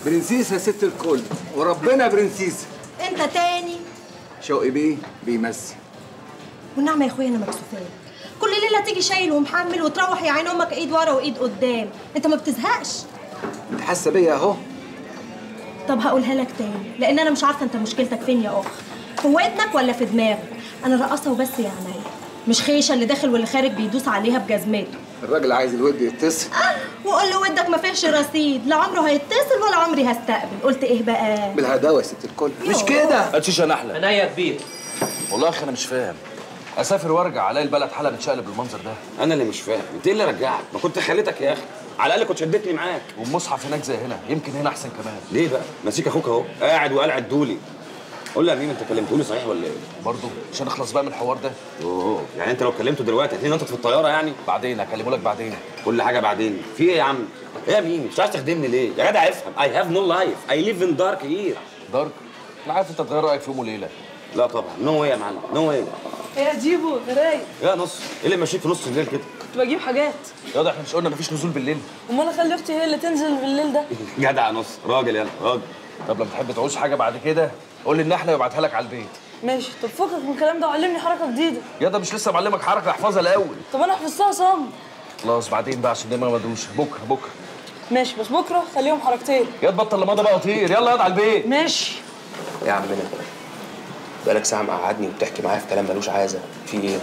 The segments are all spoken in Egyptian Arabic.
برنسيسة ست الكل وربنا برنسيسة انت تاني شوقي بيه بيمثل والنعمه يا اخويا انا مكسوفاك كل ليله تيجي شايل ومحمل وتروح يا عين امك ايد ورا وايد قدام انت ما بتزهقش انت حاسة بيا اهو طب هقولها لك تاني لان انا مش عارفه انت مشكلتك فين يا اخ في ودنك ولا في دماغك انا رقاصه وبس يا عينيا مش خيشه اللي داخل واللي خارج بيدوس عليها بجزمته الراجل عايز الود يتصل وقول له ودك ما فيهش رصيد لا عمره هيتصل ولا عمري هستقبل قلت ايه بقى بالهداوة يا ست الكل مش كده. هاتشيش يا نحله انا يا كبير والله يا اخي انا مش فاهم اسافر وارجع الاقي البلد حالها بتشقلب بالمنظر ده انا اللي مش فاهم انت ايه اللي رجعك ما كنت خليتك يا اخي على الاقل كنت شدتني معاك والمصحف هناك زي هنا يمكن هنا احسن كمان ليه بقى ماسك اخوك اهو قاعد وقال عدولي قول لي يا مين انت كلمتوني صحيح ولا ايه برضه مش هنخلص بقى من الحوار ده اوه يعني انت لو كلمته دلوقتي هتلاقيني انت في الطياره يعني بعدين هكلمه لك بعدين كل حاجه بعدين في ايه يا عم ايه يا مين مش عايز تخدمني ليه يا جدع افهم اي هاف نو لايف اي ليف ان دارك هير دارك انا عارف انت تغير رايك في يوم وليله لا طبعا نو واي يا معلم نو واي يا جيبو رايق يا نص ايه اللي ماشيك في نص الليل كده كنت بجيب حاجات يا ده احنا مش قلنا مفيش نزول بالليل امال اخلي اختي هي اللي تنزل بالليل ده جدع يا نص راجل يلا راجل طب لما تحب تعوز حاجه بعد كده قول لي النحله وابعتها لك على البيت ماشي طب فكك من الكلام ده وعلمني حركه جديده يا ده مش لسه معلمك حركه احفظها الاول طب انا حفظتها صم خلاص بعدين بقى عشان دماغي مدروشه بكره بكره ماشي بس بكره خليهم حركتين يا تبطل لمضه بقى وطير يلا يلا على البيت ماشي يا عمنا بقالك ساعه مقعدني وبتحكي معايا في كلام ملوش عازه في ايه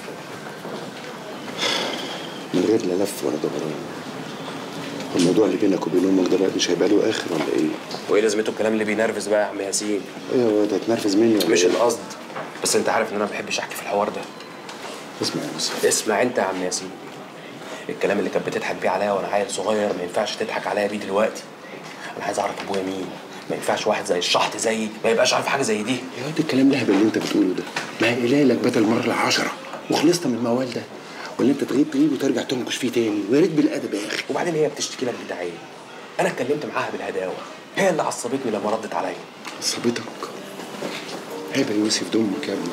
من غير لا لف ولا دوران الموضوع اللي بينك وبين امك ده بقى مش هيبقى له اخر ولا ايه؟ وايه لازمته الكلام اللي بينرفز بقى يا عم ياسين ايه يا واد هتنرفز مني ولا مش إيه؟ القصد بس انت عارف ان انا ما بحبش احكي في الحوار ده اسمع يا يوسف اسمع انت يا عم ياسين الكلام اللي كانت بتضحك بيه عليا وانا عيل صغير ما ينفعش تضحك عليا بيه دلوقتي انا عايز اعرف ابويا مين ما ينفعش واحد زي الشحط زيي ما يبقاش عارف حاجه زي دي يا واد الكلام الهبل اللي انت بتقوله ده ما هي قليلك بدل مره عشرة وخلصت من الموال ده ولا انت تغيب تغيب وترجع تنكش فيه تاني ويا ريت بالادب يا اخي وبعدين هي بتشتكي لك بتاع ايه انا اتكلمت معاها بالهداوه هي اللي عصبتني لما ردت عليا عصبتك عيب يا يوسف ده امك يا ابني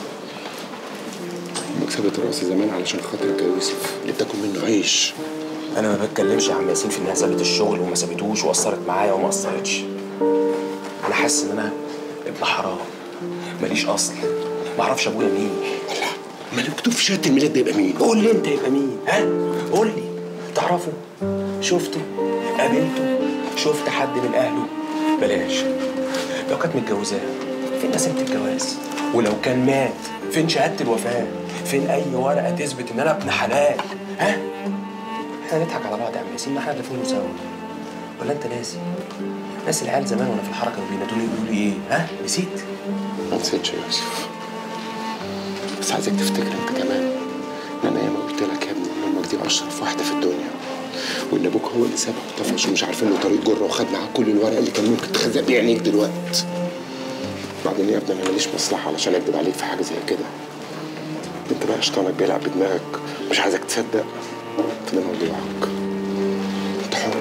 امك سابت راسي زمان علشان خاطرك يا يوسف اللي بتاكل منه عيش انا ما بتكلمش يا عم ياسين في انها سابت الشغل وما سابتوش وقصرت معايا وما قصرتش انا حاسس ان انا ابن حرام ماليش اصل ما اعرفش ابويا مين الله ما اللي مكتوب في شهاده الميلاد ده يبقى مين؟ قول لي انت يبقى مين ها قول لي تعرفه شفته قابلته شفت حد من اهله بلاش لو كانت متجوزاه فين نسيبة الجواز ولو كان مات فين شهاده الوفاه فين اي ورقه تثبت ان انا ابن حلال ها احنا نضحك على بعض يا عم ياسين ما احنا دافنين سوا ولا انت ناسي ناس العيال زمان وانا في الحركه كانوا بينادوني يقولوا لي ايه ها نسيت ما نسيتش يا يوسف بس عايزك تفتكر انت كمان ان انا ياما قلت لك يا ابني ان امك دي اشرف واحده في الدنيا وان ابوك هو اللي سابها وطفش ومش عارفين له طريق جره وخد معاه كل الورق اللي كان ممكن تخزق بيه عينيك دلوقتي بعدين يا ابني انا ماليش مصلحه علشان اكذب عليك في حاجه زي كده انت بقى شيطانك بيلعب بدماغك مش عايزك تصدق فده موضوعك انت حر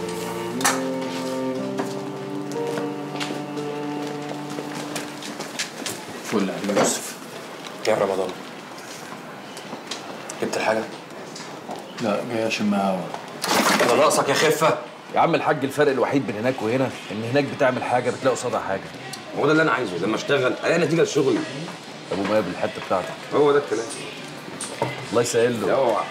فل يا عم يوسف يا رمضان جبت الحاجه لا جاي اشمها هوا انا ناقصك يا خفه يا عم الحاج الفرق الوحيد بين هناك وهنا ان هناك بتعمل حاجه بتلاقي قصادها حاجه هو ده اللي انا عايزه لما اشتغل الاقي نتيجه لشغلي ابو مايا بالحته بتاعتك هو ده الكلام الله يسهل له اوعى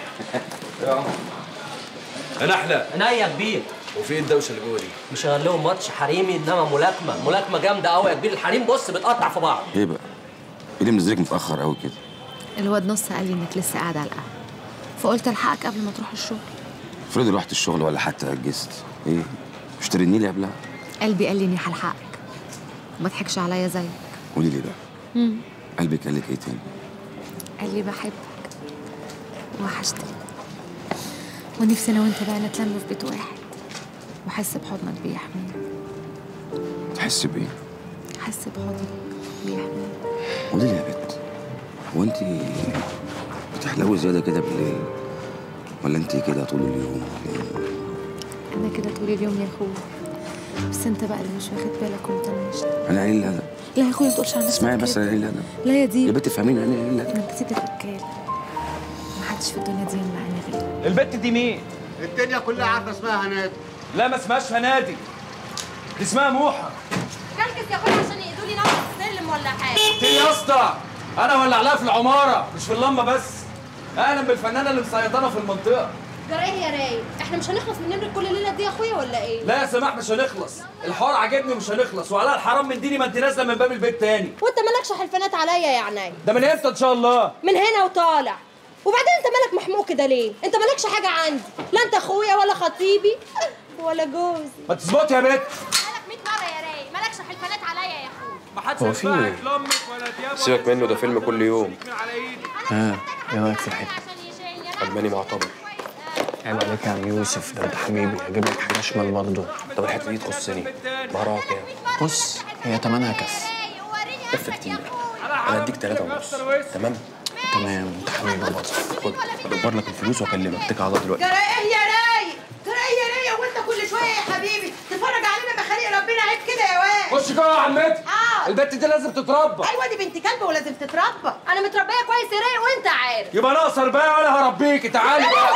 يا نحله انا يا كبير وفي ايه الدوشه اللي جوه دي مشغل لهم ماتش حريمي انما ملاكمه ملاكمه جامده قوي يا كبير الحريم بص بتقطع في بعض ايه بقى؟ ايه اللي منزلك متاخر قوي كده؟ الواد نص قال لي انك لسه قاعد على القهوه فقلت الحقك قبل ما تروح الشغل افرضي رحت الشغل ولا حتى اجزت ايه؟ مش ترني لي قبلها؟ قلبي قال لي اني هلحقك وما تضحكش عليا زيك قولي لي بقى مم. قلبك قال لك ايه تاني؟ قال لي بحبك وحشتني ونفسي انا وانت بقى نتلم في بيت واحد واحس بحضنك بيحميني تحس بايه؟ احس بحضنك بيحميني قولي لي يا بت هو انت بتحلوي زياده كده بالليل ولا انت كده طول اليوم انا كده طول اليوم يا اخويا بس انت بقى اللي مش واخد بالك ومطنشني انا قليل الادب لا يا اخويا ما تقولش عن نفسك اسمعي بس كده. انا قليل الادب لا يا دي يا بت فهميني انا قليل الادب انا كتير رجاله محدش في الدنيا دي يمنعني غيري البت دي مين الدنيا كلها عارفه اسمها هنادي لا ما اسمهاش فنادي دي اسمها موحه كلكس يا اخويا عشان يقدوا لي نفس السلم ولا حاجه ايه يا اسطى انا ولع في العماره مش في اللمبه بس اهلا بالفنانه اللي مسيطره في المنطقه جرى ايه يا رايق احنا مش هنخلص من نمرة كل ليله دي يا اخويا ولا ايه لا يا سماح مش هنخلص الحوار عاجبني ومش هنخلص وعلى الحرام من ديني ما انت نازله من باب البيت تاني وانت مالكش حلفانات عليا يا عيني ده من امتى ان شاء الله من هنا وطالع وبعدين انت مالك محموق كده ليه انت مالكش حاجه عندي لا انت اخويا ولا خطيبي ولا جوزي ما تظبط يا بت مالك 100 مره يا رايق مالكش حلفانات عليا يا اخويا ما حدش هو في ايه؟ سيبك منه ده فيلم كل يوم ها ايه رايك في الحته الماني معتبر عيب عليك يا عم يوسف ده انت حبيبي اجيب لك حاجه شمال برضه طب الحته دي تخصني مهرها كام؟ بص هي تمنها كف كف كتير انا اديك ثلاثة ونص تمام؟ تمام انت حبيبي برضه خد ادبر لك الفلوس واكلمك اتكل على الله دلوقتي ترى ايه يا رايق ترى ايه يا رايق وانت كل شويه يا حبيبي تتفرج علينا بخليق ربنا عيب كده يا واد خش جوه يا عمتي آه. البت دي لازم تتربى ايوه دي بنت كلب ولازم تتربى انا متربيه كويس يا رايق وانت عارف يبقى ناقصر بقى وانا هربيكي تعالي بقى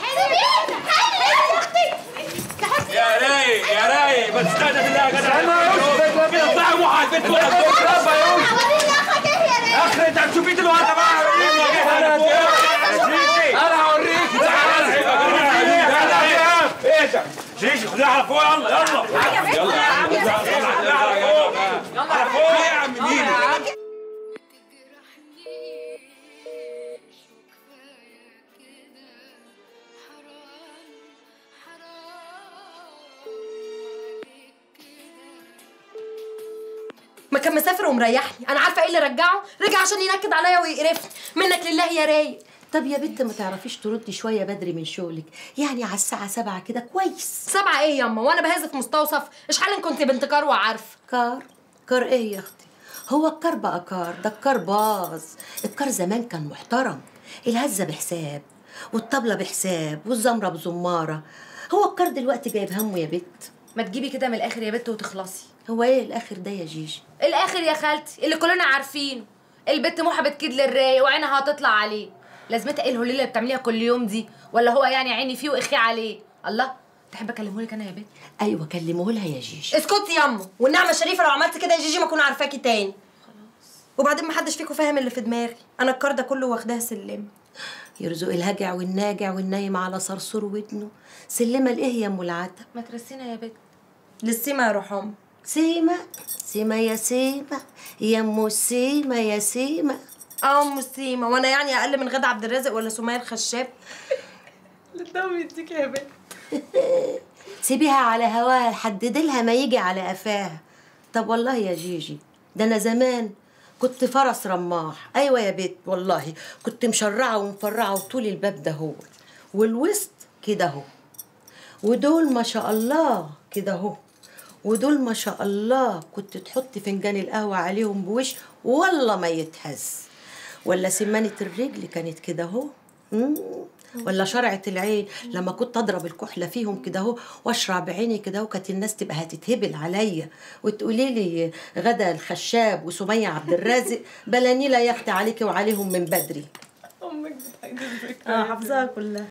يا رايق يا رايق بس استهدى بالله يا جدع استنى يا يوسف كده اطلعي موحد بنت ولا تتربى يا يوسف وريني اخك ايه يا رايق اخر انت هتشوفي دلوقتي بقى انا انا هوريكي تعالي ايه ده؟ شيشي خديها على فوق يلا يلا يلا يا عم يلا على فوق على فوق يا عم مين ما كان مسافر ومريحني انا عارفه ايه اللي رجعه رجع عشان ينكد عليا ويقرفني منك لله يا رايق طب يا بنت ما تعرفيش تردي شويه بدري من شغلك يعني على الساعه سبعة كده كويس سبعة ايه ياما وانا بهز في مستوصف اشحال كنت بنت كروه عارفه كار كار ايه يا اختي هو الكار بقى كار ده الكار باظ الكار زمان كان محترم الهزه بحساب والطبله بحساب والزمره بزماره هو الكار دلوقتي جايب همه يا بت ما تجيبي كده من الاخر يا بت وتخلصي هو ايه الاخر ده يا جيجي الاخر يا خالتي اللي كلنا عارفينه البت موحه بتكيد للراي وعينها هتطلع عليه لازمتها ايه الهليله اللي بتعمليها كل يوم دي ولا هو يعني عيني فيه واخي عليه الله تحب اكلمهولك انا يا بت ايوه كلموه لها يا جيجي اسكتي ياما والنعمه الشريفه لو عملت كده يا جيجي ما اكون عارفاكي تاني خلاص وبعدين ما حدش فيكم فاهم اللي في دماغي انا الكار ده كله واخداها سلم يرزق الهجع والناجع والنايم على صرصور ودنه سلمه لايه يا ام العتب ما ترسينا يا بت للسيما يا روح امي سيما سيما يا سيما يا ام سيما يا سيما اه ام سيما وانا يعني اقل من غدا عبد الرازق ولا سمية الخشاب الدم يديك يا بنت سيبيها على هواها لحد ديلها ما يجي على قفاها طب والله يا جيجي ده انا زمان كنت فرس رماح ايوه يا بيت والله كنت مشرعه ومفرعه وطول الباب ده هو والوسط كده اهو ودول ما شاء الله كده اهو ودول ما شاء الله كنت تحط فنجان القهوه عليهم بوش والله ما يتهز ولا سمانه الرجل كانت كده اهو مم. ولا شرعة العين لما كنت اضرب الكحله فيهم كده اهو واشرع بعيني كده اهو كانت الناس تبقى هتتهبل عليا وتقولي لي غدا الخشاب وسميه عبد الرازق بلاني لا يخت عليكي وعليهم من بدري امك بتعيد الذكرى اه حافظاها كلها